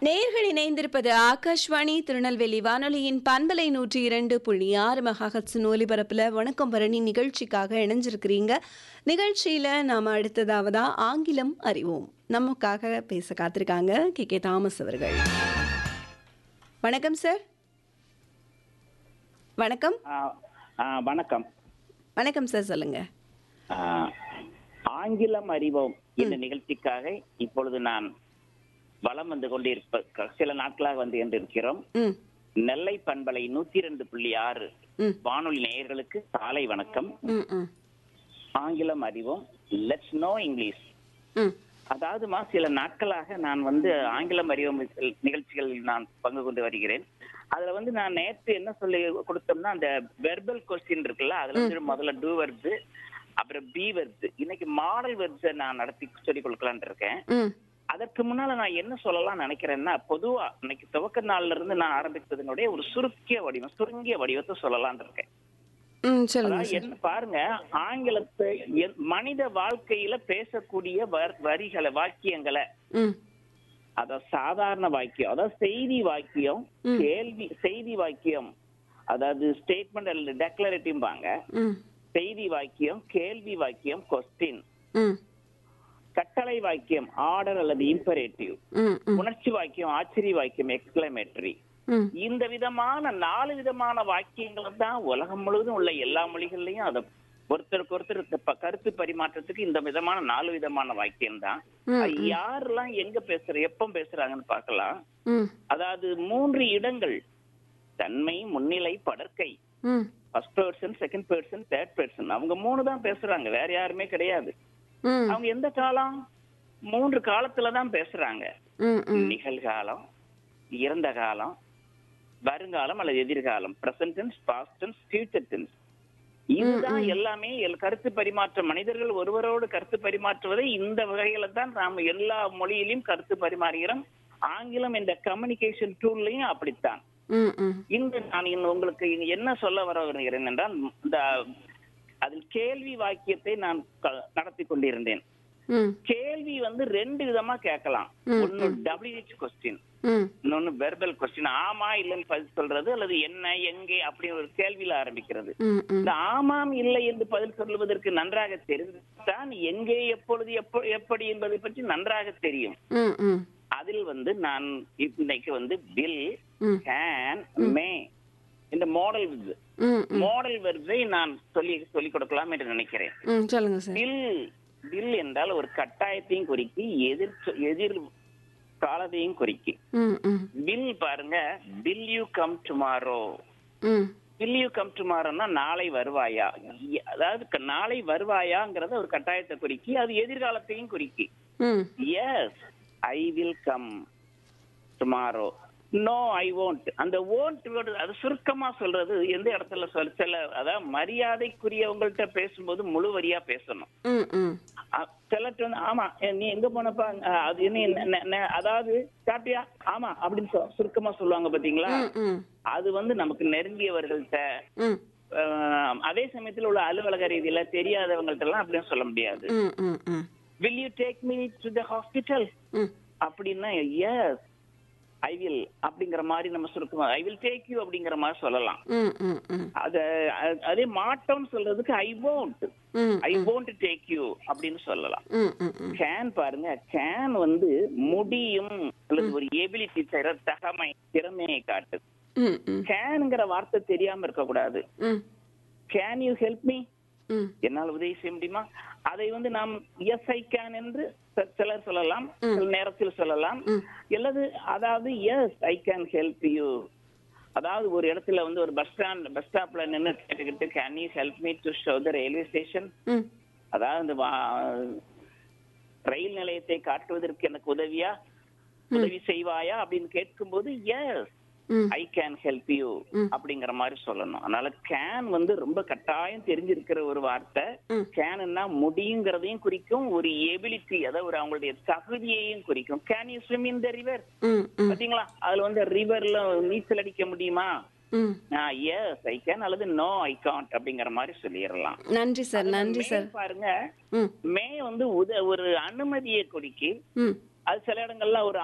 நேர்கள் இணைந்திருப்பது ஆகாஷ்வாணி திருநெல்வேலி வானொலியின் பண்பலை நூற்றி இரண்டு புள்ளி ஆறு மெகாஹட்ஸின் ஒலிபரப்பில் வணக்கம் பரணி நிகழ்ச்சிக்காக இணைஞ்சிருக்கிறீங்க நிகழ்ச்சியில் நாம் அடுத்ததாவதா ஆங்கிலம் அறிவோம் நமக்காக பேச காத்திருக்காங்க கே கே தாமஸ் அவர்கள் வணக்கம் சார் வணக்கம் ஆ, ஆ, வணக்கம் வணக்கம் சார் சொல்லுங்க ஆ, ஆங்கிலம் அறிவோம் இந்த நிகழ்ச்சிக்காக இப்பொழுது நான் வலம் வந்து கொண்டிருப்ப க- சில நாட்களாக வந்து கொண்டிருக்கிறோம் ம் நெல்லை பண்பலை நூத்தி ரெண்டு புள்ளி ஆறு ம் வானொலி நேயர்களுக்கு காலை வணக்கம் ம் ம் ஆங்கிலம் அறிவோம் லெட்ஸ் நோ இங்கிலீஷ் ம் அதாவதுமா சில நாட்களாக நான் வந்து ஆங்கிலம் அறிவோம் நிகழ்ச்சிகளில் நான் பங்கு கொண்டு வருகிறேன் அதுல வந்து நான் நேற்று என்ன சொல்லி கொடுத்தோம்னா அந்த வெர்பல் கொஸ்டின் இருக்குல்ல அதுல வந்து முதல்ல டூ வெர்பு அப்புறம் பி வெர்பு இன்னைக்கு மாடல் வெர்ப்ஸை நான் நடத்தி சொல்லிக் கொடுக்கலான்னு இருக்கேன் ம் அதற்கு முன்னால நான் என்ன சொல்லலாம் நினைக்கிறேன்னா பொதுவா இன்னைக்கு துவக்க நாள்ல இருந்து நான் ஆரம்பித்ததனுடைய ஒரு சுருக்கிய வடிவம் சுருங்கிய வடிவத்தை சொல்லலாம்னு இருக்கேன் ம் சொல்லுங்க அதாவது சார் என்ன பாருங்க ஆங்கிலத்தை என்- மனித வாழ்க்கையில பேசக்கூடிய வர்- வரிகளை வாக்கியங்களை ம் அத சாதாரண வாக்கியம் அதாவது செய்தி வாக்கியம் ம். கேள்வி செய்தி வாக்கியம் அதாவது ஸ்டேட்மெண்ட் அல்லது டெக்ளரேட்டிவ்பாங்க ம் செய்தி வாக்கியம் கேள்வி வாக்கியம் கொஸ்டின் ம் கட்டளை வாக்கியம் ஆர்டர் அல்லது இம்பரேட்டிவ் ம் ம் உணர்ச்சி வாக்கியம் ஆச்சரிய வாக்கியம் எக்ஸ்கிளமேட்டரி ம் இந்த விதமான நாலு விதமான வாக்கியங்கள் தான் உலகம் முழுவதும் உள்ள எல்லா மொழிகள்லயும் அதை ஒருத்தருக்கு ஒருத்தர் இந்த ப- கருத்து பரிமாற்றத்துக்கு இந்த விதமான நாலு விதமான வாக்கியம் தான் ம், அது யாரெல்லாம் எங்க பேசுற எப்ப பேசுறாங்கன்னு பார்க்கலாம் ம் அதாவது மூன்று இடங்கள் தன்மை முன்னிலை படற்கை ம் first person second person third person அவங்க மூணு தான் பேசுறாங்க வேற யாருமே கிடையாது ம் அவங்க எந்த காலம் மூன்று காலத்துல தான் பேசுறாங்க ம் ம் நிகழ்காலம் இறந்த காலம் வருங்காலம் அல்லது எதிர்காலம் present tense past tense future tense இதுதான் எல்லாமே எல் கருத்து பரிமாற்றம் மனிதர்கள் ஒருவரோடு கருத்து பரிமாற்றுவதை இந்த வகையில தான் நாம் எல்லா மொழியிலும் கருத்து பரிமாறுகிறோம் ஆங்கிலம் என்ற கம்யூனிகேஷன் டூல்லையும் அப்படித்தான் ம் ம் இங்கு நான் இங்க உங்களுக்கு இங்க என்ன சொல்ல வர வருகிறேன் என்றால் இந்த அதில் கேள்வி வாக்கியத்தை நான் க- நடத்தி கொண்டிருந்தேன் ம் கேள்வி வந்து ரெண்டு விதமா கேட்கலாம் ம், ஒன்னு டபிள்யூஹெச் கொஸ்டின் ம் இன்னொன்னு வெர்பல் கொஸ்டின் ஆமா இல்லைன்னு பதில் சொல்றது அல்லது என்ன எங்கே அப்படி ஒரு கேள்வியில ஆரம்பிக்கிறது ம் ம் இந்த ஆமாம் இல்லை என்று பதில் சொல்வதற்கு நன்றாக தெரிந்துதான் எங்கே எப்பொழுது எப்போ எப்படி என்பதை பற்றி நன்றாக தெரியும் ம் ம் அதில் வந்து நான் இன்னைக்கு வந்து வில் ம் கேன் மே இந்த மாடல் வெர்பு ம் மாடல் வெர்பை நான் சொல்லி சொல்லிக் கொடுக்கலாம் என்று நினைக்கிறேன் ம் சொல்லுங்க சார் வில் வில் என்றால் ஒரு கட்டாயத்தையும் குறிக்கி எதிர் சொ- எதிர் காலத்தையும் குறிக்கி ம் ம் வில் பாருங்க வில் யூ கம் டுமாரோ ம் வில் யூ கம் டுமாரோன்னா நாளை வருவாயா இ- அதாவது க- நாளை வருவாயாங்கிறத ஒரு கட்டாயத்தை குறிக்கி அது எதிர்காலத்தையும் குறிக்கி ம் yes I will come tomorrow no I won't அந்த won't word அது சுருக்கமா சொல்றது எந்த இடத்துல சொல் சில அதாவது மரியாதைக்குரியவங்கள்ட்ட பேசும்போது முழு வரியா பேசணும் ம் ம் அ- சிலர்ட்ட வந்து ஆமா எ, நீ எங்க போனப்பா அ, அது என்ன என்ன- என்ன- என்ன- அதாவது சாப்பிட்டியா ஆமா அப்படின்னு சொ- சுருக்கமா சொல்லுவாங்க பாத்தீங்களா ம் ம் அது வந்து நமக்கு நெருங்கியவர்கள்ட்ட ம் அஹ், அதே சமயத்துல உள்ள அலுவலக ரீதியில தெரியாதவங்கள்ட்ட எல்லாம் அப்படின்னு சொல்ல முடியாது ம் ம் ம் will you take me to the hospital ம் அப்படின்னா எஸ் ஐ வில் அப்படிங்கிற மாதிரி நம்ம சுருக்கமா ஐ வில் டேக் யூ அப்படிங்கிற மாதிரி சொல்லலாம் ம் ம் ம் அத அ- அதே மாட்டோம்னு சொல்றதுக்கு ஐ won't ம் ஐ won't டேக் யூ அப்படின்னு சொல்லலாம் ம் ம் ம் கேன் பாருங்க கேன் வந்து முடியும் அல்லது ஒரு எபிலிட்டி தர தகமை திறமையை காட்டுது ம் ம் கேனுங்கிற வார்த்தை தெரியாம இருக்க கூடாது ம் கேன் யூ ஹெல்ப் மீ ம் என்னால் உதவி செய்ய முடியுமா அதை வந்து நாம் எஸ் ஐ கேன் என்று ச- சிலர் சொல்லலாம் சில நேரத்தில் சொல்லலாம் ம். அல்லது அதாவது yes I can help you அதாவது ஒரு இடத்துல வந்து ஒரு பஸ் ஸ்டாண்ட் பஸ் ஸ்டாப்ல நின்று கேட்டுக்கிட்டு can you help me to show the railway station ம் அதாவது இந்த வா- ரயில் நிலையத்தை காட்டுவதற்கு எனக்கு உதவியா உதவி செய்வாயா அப்படின்னு கேட்கும்போது எஸ் ம் ஐ கேன் ஹெல்ப் யூ ம். அப்படிங்கிற மாதிரி சொல்லணும் அதனால கேன் வந்து ரொம்ப கட்டாயம் தெரிஞ்சிருக்கிற ஒரு வார்த்தை ம். கேன்னா முடியுங்கிறதையும் குறிக்கும் ஒரு எபிலிட்டி அதாவது ஒரு அவங்களுடைய தகுதியையும் குறிக்கும் can you swim in the river ம் ம் பாத்தீங்களா அதுல வந்து ரிவர்ல நீச்சல் அடிக்க முடியுமா ம் எஸ் ஐ கேன் அல்லது நோ ஐ காண்ட் அப்படிங்கிற மாதிரி சொல்லிடலாம் நன்றி சார் நன்றி மே சார் பாருங்க ம் மே வந்து உத ஒரு அனுமதியை குறிக்கி ம் அது சில இடங்கள்ல ஒரு